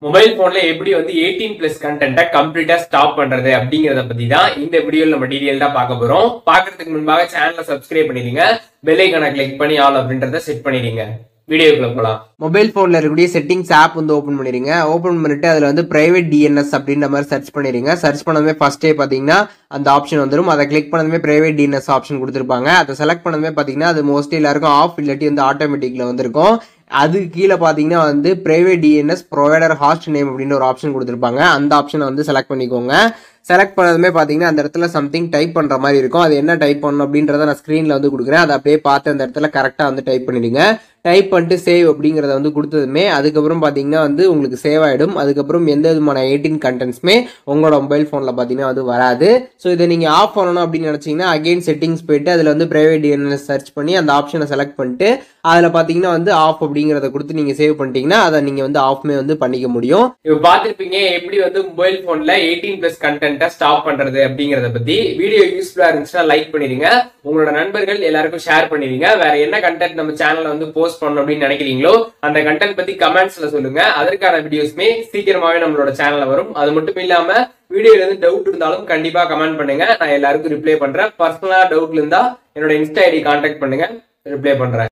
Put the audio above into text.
mobile போன்ல எப்படி வந்து எயிட்டீன் பிளஸ் கண்டென்ட்டை கம்ப்ளீட்டா ஸ்டாப் பண்றது அப்படிங்கறத பத்தி தான் இந்த வீடியோல நம்ம டீடைல் தான் பார்க்க போறோம் பாக்குறதுக்கு முன்பாக சேனலை சப்ஸ்கிரைப் பண்ணிடுங்க பெல் ஐக்கான கிளிக் பண்ணி ஆல் அப்படின்றத செட் பண்ணிடுங்க வீடியோக்குள்ள போலாம் மொபைல் ஃபோனில் இருக்கக்கூடிய செட்டிங்ஸ் ஆப் வந்து ஓப்பன் பண்ணிடுங்க ஓப்பன் பண்ணிட்டு அதில் வந்து பிரைவேட் டிஎன்எஸ் அப்படின்ற மாதிரி சர்ச் பண்ணிடுங்க சர்ச் பண்ணதுமே ஃபர்ஸ்டே பார்த்தீங்கன்னா அந்த ஆப்ஷன் வந்துடும் அதை கிளிக் பண்ணதுமே பிரைவேட் டிஎன்எஸ் ஆப்ஷன் கொடுத்துருப்பாங்க அதை செலக்ட் பண்ணதுமே பார்த்தீங்கன்னா அது மோஸ்ட்லி எல்லாருக்கும் ஆஃப் இல்லாட்டி வந்து ஆட்டோமேட்டிக்கில் வந்திருக்கும் அது கீழே பார்த்தீங்கன்னா வந்து private DNS provider host name அப்படின்னு ஒரு ஆப்ஷன் கொடுத்துருப்பாங்க அந்த ஆப்ஷனை வந்து செலக்ட் பண்ணிக்கோங்க செலக்ட் பண்ணதுமே பார்த்தீங்கன்னா அந்த இடத்துல சம்திங் டைப் பண்ணுற மாதிரி இருக்கும் அது என்ன டைப் பண்ணணும் அப்படின்றத நான் ஸ்க்ரீனில் வந்து கொடுக்குறேன் அதை அப்படியே பார்த்து அந்த இடத்துல கரெக்டாக வந்து டைப் பண்ணிடுங்க டைப் பண்ணிட்டு சேவ் அப்படிங்கிறத வந்து கொடுத்ததுமே அதுக்கப்புறம் பார்த்தீங்கன்னா வந்து உங்களுக்கு சேவ் ஆகிடும் அதுக்கப்புறம் எந்த விதமான எயிட்டீன் கண்டென்ட்ஸுமே உங்களோட மொபைல் ஃபோனில் பார்த்தீங்கன்னா அது வராது ஸோ இதை நீங்கள் ஆஃப் பண்ணணும் அப்படின்னு நினச்சிங்கன்னா அகைன் செட்டிங்ஸ் போயிட்டு அதில் வந்து ப்ரைவேட் டிஎன்எஸ் சர்ச் பண்ணி அந்த ஆப்ஷனை செலக்ட் பண்ணிட்டு அதில் பார்த்தீங்கன்னா வந்து ஆஃப் அப்படிங்கிறத கொடுத்து நீங்கள் சேவ் பண்ணிட்டீங்கன்னா அதை நீங்கள் வந்து ஆஃப்மே வந்து பண்ணிக்க முடியும் இப்ப பாத்திருப்பீங்க எப்படி வந்து மொபைல் போன்ல எயிட்டீன் பிளஸ் கண்டென்ட்டை ஸ்டாப் பண்றது அப்படிங்கறத பத்தி வீடியோ யூஸ்ஃபுல்லா இருந்துச்சுன்னா லைக் பண்ணிடுங்க உங்களோட நண்பர்கள் எல்லாருக்கும் ஷேர் பண்ணிடுங்க வேற என்ன கண்டென்ட் நம்ம சேனல்ல வந்து போஸ்ட் பண்ணணும் அப்படின்னு நினைக்கிறீங்களோ அந்த கண்டென்ட் பத்தி கமெண்ட்ஸ்ல சொல்லுங்க அதற்கான வீடியோஸ்மே சீக்கிரமாவே நம்மளோட சேனல்ல வரும் அது மட்டும் இல்லாம வீடியோல இருந்து டவுட் இருந்தாலும் கண்டிப்பா கமெண்ட் பண்ணுங்க நான் எல்லாருக்கும் ரிப்ளை பண்றேன் பர்சனலா டவுட்ல இருந்தா என்னோட இன்ஸ்டா ஐடி கான்டாக்ட் பண்ணுங்க ரிப்ளை பண்றேன்